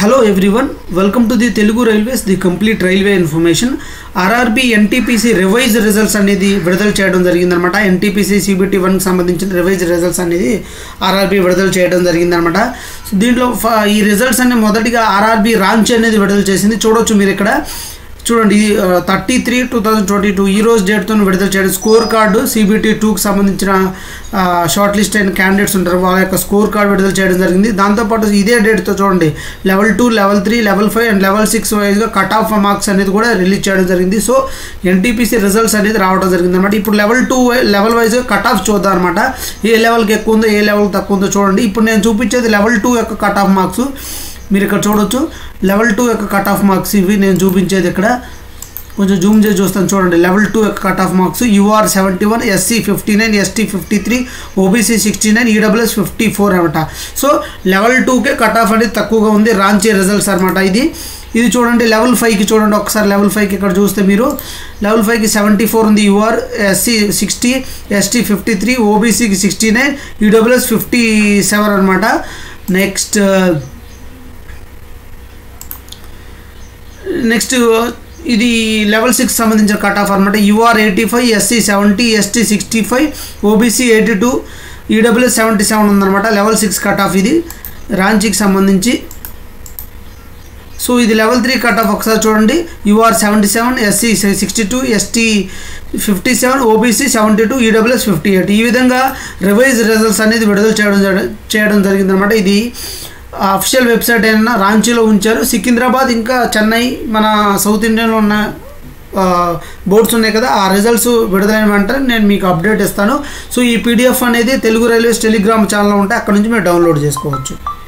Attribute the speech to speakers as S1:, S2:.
S1: hello everyone welcome to the Telugu railways the complete railway information RRB NTPC revise results అనేది విడుదల చేయడం జరిగిందనమాట NTPC CBT వన్కి సంబంధించిన రివైజ్ రిజల్ట్స్ అనేది ఆర్ఆర్బి విడుదల చేయడం జరిగిందనమాట సో దీంట్లో ఫ- ఈ రిజల్ట్స్ అన్ని మొదటిగా ఆర్ఆర్బి రాంచ్ అనేది విడుదల చేసింది చూడొచ్చు మీరు ఇక్కడ చూడండి ఇది thirty three two thousand twenty two ఈ రోజు డేట్తో విడుదల చేయడం స్కోర్ కార్డు సిబిటి టూకి సంబంధించిన షార్ట్ లిస్ట్ అయిన క్యాండిడేట్స్ ఉంటారు వాళ్ళ యొక్క స్కోర్ కార్డు విడుదల చేయడం జరిగింది దాంతోపాటు ఇదే డేట్తో చూడండి level two level three level five and level six వైజ్గా కట్ ఆఫ్ మార్క్స్ అనేది కూడా రిలీజ్ చేయడం జరిగింది సో ఎన్టీపీసీ రిజల్ట్స్ అనేది రావడం జరిగింది అనమాట ఇప్పుడు లెవెల్ టూ లెవెల్ వైజ్గా కట్ ఆఫ్ చూద్దాం అనమాట ఏ లెవెల్కి ఎక్కువ ఉందో ఏ లెవెల్ తక్కువ ఉందో చూడండి ఇప్పుడు నేను చూపించేది లెవెల్ టూ యొక్క కట్ ఆఫ్ మార్క్స్ మీరు ఇక్కడ చూడొచ్చు లెవెల్ టూ యొక్క కట్ ఆఫ్ మార్క్స్ ఇవి నేను చూపించేది ఇక్కడ కొంచెం జూమ్ చేసి చూస్తాను చూడండి లెవెల్ టూ యొక్క cut off marks UR seventy one SC fifty nine ST fifty three OBC sixty nine EWS fifty four అనమాట సో లెవెల్ టూకే కట్ ఆఫ్ అనేది తక్కువగా ఉంది రాంచీ రిజల్ట్స్ అనమాట ఇది ఇది చూడండి లెవెల్ ఫైవ్కి చూడండి ఒకసారి లెవెల్ ఫైవ్కి ఇక్కడ చూస్తే మీరు లెవెల్ ఫైవ్కి సెవెంటీ ఫోర్ ఉంది UR SC sixty ST fifty three ఓబీసీకి sixty nine EWS fifty seven అనమాట నెక్స్ట్ నెక్స్ట్ ఇది లెవెల్ సిక్స్ సంబంధించిన కట్ ఆఫ్ అనమాట UR eighty five SC seventy ST sixty five OBC eighty two EWS seventy seven ఉందన్నమాట level six cut off ఇది రాంచీకి సంబంధించి so ఇది లెవెల్ త్రీ కట్ ఆఫ్ ఒకసారి చూడండి UR seventy seven SC sixty two ST fifty seven OBC seventy two EWS fifty eight ఈ విధంగా revise results అనేది విడుదల చేయడం జరి- చేయడం జరిగిందనమాట ఇది అఫిషియల్ వెబ్సైట్ అయినా రాంచీలో ఉంచారు సికింద్రాబాద్ ఇంకా చెన్నై మన సౌత్ ఇండియన్లో ఉన్న బోర్డ్స్ ఉన్నాయి కదా ఆ రిజల్ట్స్ విడుదలైన వెంటనే నేను మీకు అప్డేట్ ఇస్తాను సో ఈ పీడిఎఫ్ అనేది తెలుగు రైల్వేస్ టెలిగ్రామ్ ఛానల్లో ఉంటే అక్కడ నుంచి మీరు డౌన్లోడ్ చేసుకోవచ్చు